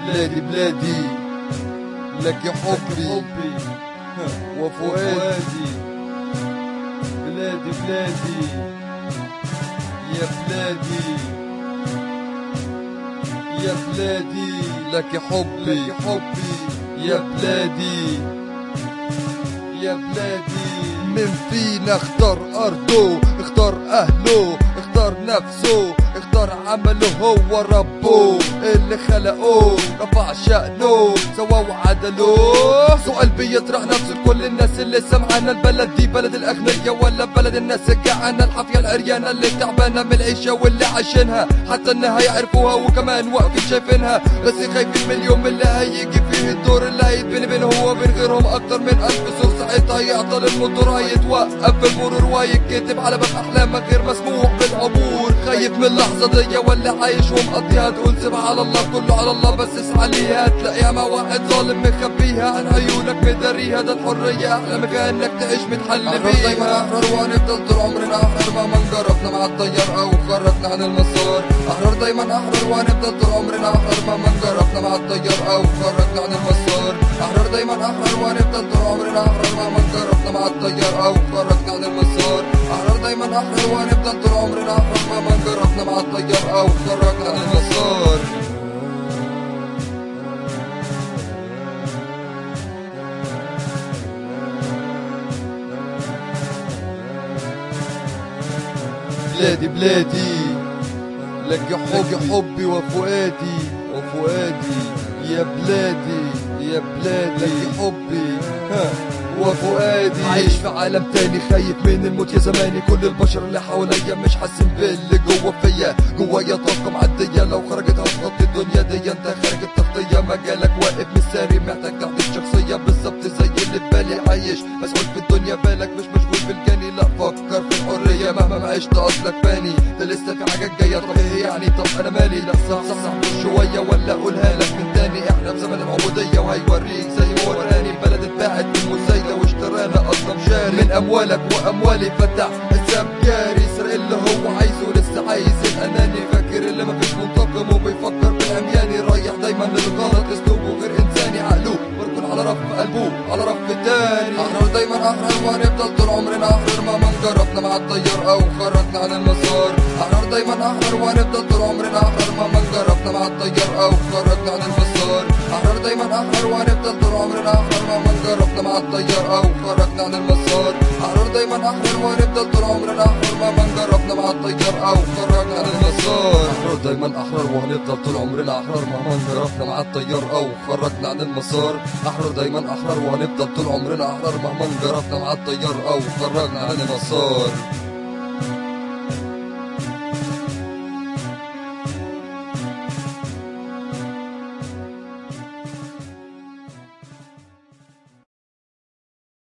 بلادي بلادي لك حبي وفؤادي بلادي بلادي يا بلادي يا بلادي لك حبي لك حبي يا بلادي يا بلادي من فينا اختار ارضه اختار اهله اختار نفسه اختار عمله هو ربه اللي خلقه رفع شأنه سوا وعدله سؤال بيطرح نفسه لكل الناس اللي سمعانا البلد دي بلد الاغنياء ولا بلد الناس الجعانة الحافية العريانة اللي تعبانة من العيشة واللي عايشينها حتى انها يعرفوها وكمان واقفين شايفينها بس خايفين من اليوم اللي هيجي فيه الدور اللي هيتبني بينهم وبين غيرهم اكتر من الف سور ساعتها يعطل الموتور هيتوقف بالمرور وهيتكتب على باب احلامك غير مسموح بالعبور خايف من اللحظة دي ولا عايش ومقضيها تقول سيبها على الله كله على الله بس اسعى ليها تلاقيها مع واحد ظالم مخبيها عن عيونك مداريها ده الحرية احلام فيها انك تعيش متحل بيها دايما احرار وهنفضل طول عمرنا احرار مهما جربنا مع الطيار او خرجنا عن المسار احرار دايما احرار وهنفضل طول عمرنا احرار مهما جربنا مع الطيار او خرجنا عن المسار احرار دايما احرار وهنفضل طول عمرنا احرار مهما جربنا مع الطيار او خرجنا عن المسار احرار دايما احرار وهنفضل طول عمرنا احرار مهما جربنا مع الطيار او خرجنا عن المسار بلادي بلادي لك حبي حبي وفؤادي وفؤادي يا بلادي يا بلادي لك حبي ها وفؤادي عايش في عالم تاني خايف من الموت يا زماني كل البشر اللي حواليا مش حاسين باللي جوه فيا جوايا طاقة معدية لو خرجت هتغطي الدنيا دي انت خارج التغطية مجالك واقف مستري محتاج تحديد شخصية بالظبط زي اللي في بالي عايش مسؤول في الدنيا بالك مش مشغول بالجاني لا فكر في الحرية مهما ما عشت اصلك فاني ده لسه في حاجات جاية طب ايه يعني طب انا مالي لا صح صح صح شوية ولا اقولها لك من تاني احنا في زمن العبودية وهيوريك زي ما وراني البلد اتباعت من مزايدة واشترانا اصلا شاري من اموالك واموالي فتح حساب جاري سرق اللي هو عايزه لسه عايز الاناني فاكر اللي مفيش منتقم وبيفكر بالعمياني رايح دايما للغلط اسلوبه غير انساني عقله مركون على رف قلبه على رف تاني احرار دايما احرار وهنفضل طول عمرنا احرار مهما جربنا مع الطيار او خرجنا عن المسار احرار دايما احرار وهنفضل طول عمرنا احرار مهما جربنا مع الطيار او خرجنا عن المسار احرار دايما احرار وهنفضل طول عمرنا احرار مهما جربنا مع الطيار او خرجنا عن المسار احرار دايما احرار وهنفضل طول عمرنا احرار مهما جربنا مع الطيار او خرجنا عن المسار احرار دايما احرار وهنفضل طول عمرنا احرار مهما جربنا مع الطيار او خرجنا عن المسار احرار دايما احرار وهنفضل طول عمرنا احرار مهما جربنا مع الطيار او خرجنا عن المسار